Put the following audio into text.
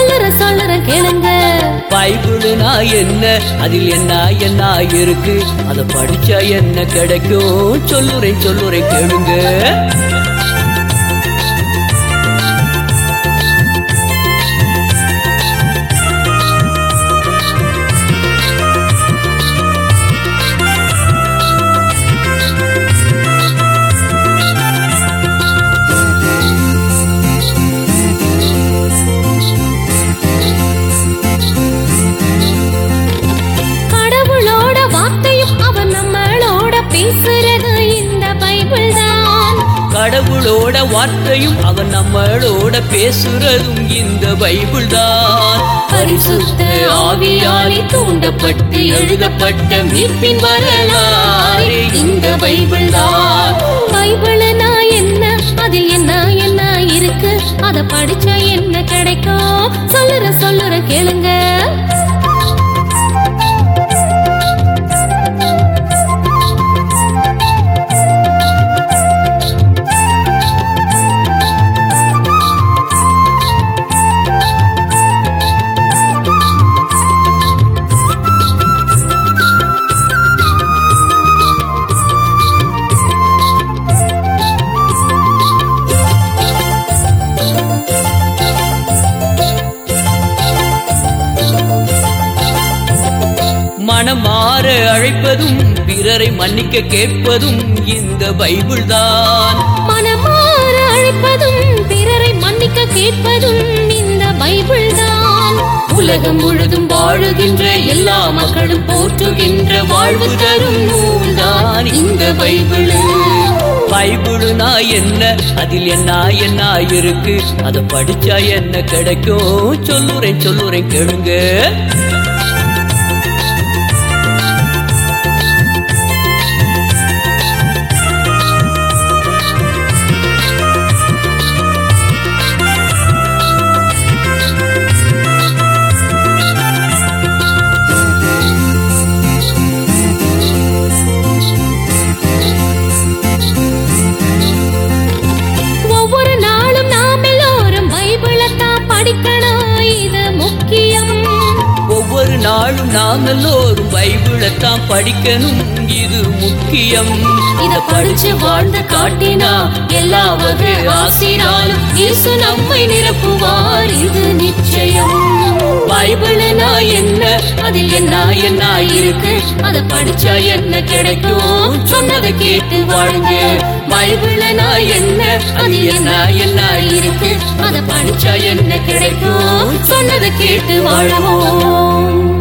சொல்லுற சொல்லுற கேளுங்க பைபிள்னா என்ன அதில் என்ன என்ன இருக்கு அதை படிச்சா என்ன கிடைக்கும் சொல்லுறேன் சொல்லுறேன் கேளுங்க கடவுளோட வார்த்தையும் அவன் நம்மளோட பேசுறது இந்த பைபிள் தான் கடவுளோட வார்த்தையும் அவன் நம்மளோட பேசுறதும் இந்த பைபிள் தான் பரிசுத்த ஆவியாலே தூண்டப்பட்டு எழுதப்பட்ட மீட்பின் வரலாறு இந்த பைபிள் தான் பைபிள்னா என்ன அதில் என்ன என்ன இருக்கு அத படிச்சா என்ன கிடைக்கும் சொல்லுற சொல்லுற கேளுங்க மனமாற அழைப்பதும் பிறரை மன்னிக்க கேட்பதும் இந்த பைபிள் தான் மனமாற அழைப்பதும் பிறரை மன்னிக்க கேட்பதும் இந்த பைபிள் தான் உலகம் முழுதும் வாழுகின்ற எல்லா மக்களும் போற்றுகின்ற வாழ்வு தரும் நூல்தான் இந்த பைபிள் பைபிள்னா என்ன அதில் என்ன என்ன இருக்கு அதை படிச்சா என்ன கிடைக்கும் சொல்லுறேன் சொல்லுறேன் கேளுங்க ஒவ்வொரு நாளும் நாம் எல்லோரும் பைபிளை தான் படிக்கணும் இது முக்கியம் ஒவ்வொரு நாளும் நாம் எல்லோரும் பைபிளைத்தான் படிக்கணும் இது முக்கியம் இத படிச்சு வாழ்ந்து காட்டினா எல்லா வகை ஆசினாலும் இயேசு நம்மை நிரப்புவார் இது நிச்சயம் பைபிள்னா என்ன அதில் என்ன என்ன இருக்கு அத படிச்சா என்ன கிடைக்கும் சொன்னதை கேட்டு வாழுங்க பைபிள்னா என்ன அது என்ன என்ன இருக்கு அத படிச்சா என்ன கிடைக்கும் சொன்னதை கேட்டு வாழவோம்